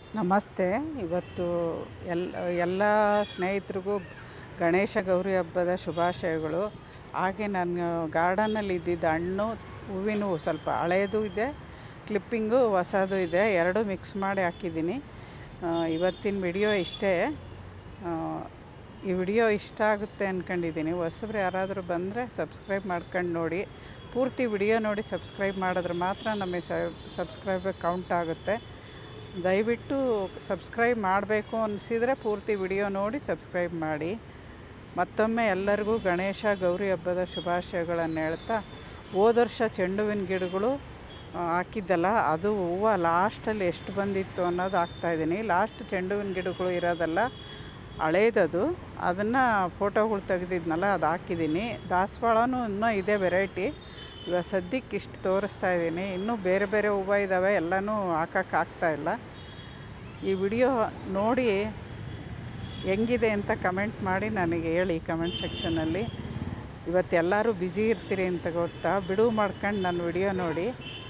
ನಮಸ್ತೆ ಇವತ್ತು ಎಲ್ಲ ಎಲ್ಲ ಸ್ನೇಹಿತರಿಗೂ ಗಣೇಶ ಗೌರಿ ಹಬ್ಬದ ಶುಭಾಶಯಗಳು ಹಾಗೆ ನಾನು ಗಾರ್ಡನಲ್ಲಿ ಇದ್ದಿದ್ದ ಹಣ್ಣು ಹೂವಿನ ಹೂ ಸ್ವಲ್ಪ ಹಳೇದು ಇದೆ ಕ್ಲಿಪ್ಪಿಂಗು ಹೊಸದು ಇದೆ ಎರಡು ಮಿಕ್ಸ್ ಮಾಡಿ ಹಾಕಿದ್ದೀನಿ ಆ, ಇವತ್ತಿನ ವಿಡಿಯೋ ಇಷ್ಟೇ ಆ, ಈ ವಿಡಿಯೋ ಇಷ್ಟ ಆಗುತ್ತೆ ಅಂದ್ಕೊಂಡಿದ್ದೀನಿ ಹೊಸಬ್ರು ಯಾರಾದರೂ ಬಂದರೆ ಸಬ್ಸ್ಕ್ರೈಬ್ ಮಾಡ್ಕೊಂಡು ನೋಡಿ ಪೂರ್ತಿ ವಿಡಿಯೋ ನೋಡಿ ಸಬ್ಸ್ಕ್ರೈಬ್ ಮಾಡಿದ್ರೆ ಮಾತ್ರ ನಮಗೆ ಸಬ್ಸ್ಕ್ರೈಬ್ ಕೌಂಟ್ ಆಗುತ್ತೆ ದಯವಿಟ್ಟು ಸಬ್ಸ್ಕ್ರೈಬ್ ಮಾಡಬೇಕು ಅನಿಸಿದರೆ ಪೂರ್ತಿ ವಿಡಿಯೋ ನೋಡಿ ಸಬ್ಸ್ಕ್ರೈಬ್ ಮಾಡಿ ಮತ್ತೊಮ್ಮೆ ಎಲ್ಲರಿಗೂ ಗಣೇಶ ಗೌರಿ ಹಬ್ಬದ ಶುಭಾಶಯಗಳನ್ನು ಹೇಳ್ತಾ ಹೋದ ವರ್ಷ ಚೆಂಡು ಹೂವಿನ ಗಿಡಗಳು ಆ, ಹಾಕಿದ್ದಲ್ಲ ಅದು ಹೂವು ಲಾಸ್ಟಲ್ಲಿ ಎಷ್ಟು ಬಂದಿತ್ತು ಅನ್ನೋದು ಹಾಕ್ತಾಯಿದ್ದೀನಿ ಲಾಸ್ಟ್ ಚೆಂಡು ಹೂವಿನ ಗಿಡಗಳು ಇರೋದಲ್ಲ ಹಳೇದದು ಅದನ್ನು ಫೋಟೋಗಳು ತೆಗೆದಿದ್ನಲ್ಲ ಅದು ಹಾಕಿದ್ದೀನಿ ದಾಸವಾಳನೂ ಇನ್ನೂ ಇದೆ ವೆರೈಟಿ ಇವಾಗ ಸದ್ಯಕ್ಕೆ ಇಷ್ಟು ತೋರಿಸ್ತಾ ಇದ್ದೀನಿ ಇನ್ನೂ ಬೇರೆ ಬೇರೆ ಹೂವು ಇದ್ದಾವೆ ಎಲ್ಲನೂ ಹಾಕಕ್ಕೆ ಆಗ್ತಾ ಇಲ್ಲ ಈ ವಿಡಿಯೋ ನೋಡಿ ಹೆಂಗಿದೆ ಅಂತ ಕಮೆಂಟ್ ಮಾಡಿ ನನಗೆ ಹೇಳಿ ಕಮೆಂಟ್ ಸೆಕ್ಷನಲ್ಲಿ ಇವತ್ತು ಎಲ್ಲರೂ ಬ್ಯುಸಿ ಇರ್ತೀರಿ ಅಂತ ಗೊತ್ತಾ ಬಿಡುವು ಮಾಡ್ಕೊಂಡು ನನ್ನ ವಿಡಿಯೋ ನೋಡಿ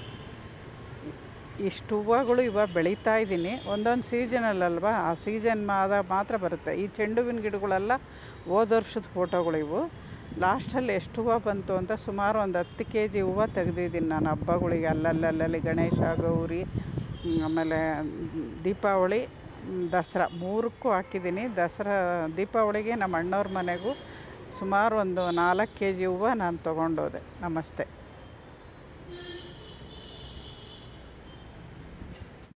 ಇಷ್ಟು ಹೂವುಗಳು ಇವಾಗ ಬೆಳೀತಾ ಇದ್ದೀನಿ ಒಂದೊಂದು ಸೀಸನಲ್ ಅಲ್ವಾ ಆ ಸೀಸನ್ ಆದಾಗ ಮಾತ್ರ ಬರುತ್ತೆ ಈ ಚೆಂಡು ಹೂವಿನ ಗಿಡಗಳೆಲ್ಲ ಹೋದ ವರ್ಷದ ಫೋಟೋಗಳು ಇವು ಲಾಸ್ಟಲ್ಲಿ ಎಷ್ಟು ಹೂವು ಬಂತು ಅಂತ ಸುಮಾರು ಒಂದು ಹತ್ತು ಕೆ ಜಿ ಹೂವು ತೆಗ್ದಿದ್ದೀನಿ ನಾನು ಹಬ್ಬಗಳಿಗೆ ಅಲ್ಲಲ್ಲಲ್ಲಿ ಗಣೇಶ ಗೌರಿ ಹ್ಮ್, ಆಮೇಲೆ ಮ್, ದೀಪಾವಳಿ ಮ್, ದಸರಾ ಮೂರಕ್ಕೂ ಹಾಕಿದ್ದೀನಿ ದಸರಾ ದೀಪಾವಳಿಗೆ ನಮ್ಮ ಅಣ್ಣವ್ರ ಮನೆಗೂ ಸುಮಾರು ಒಂದು ನಾಲ್ಕು ಕೆ ಜಿ ಹೂವು ನಾನು ತೊಗೊಂಡೋದೆ ನಮಸ್ತೆ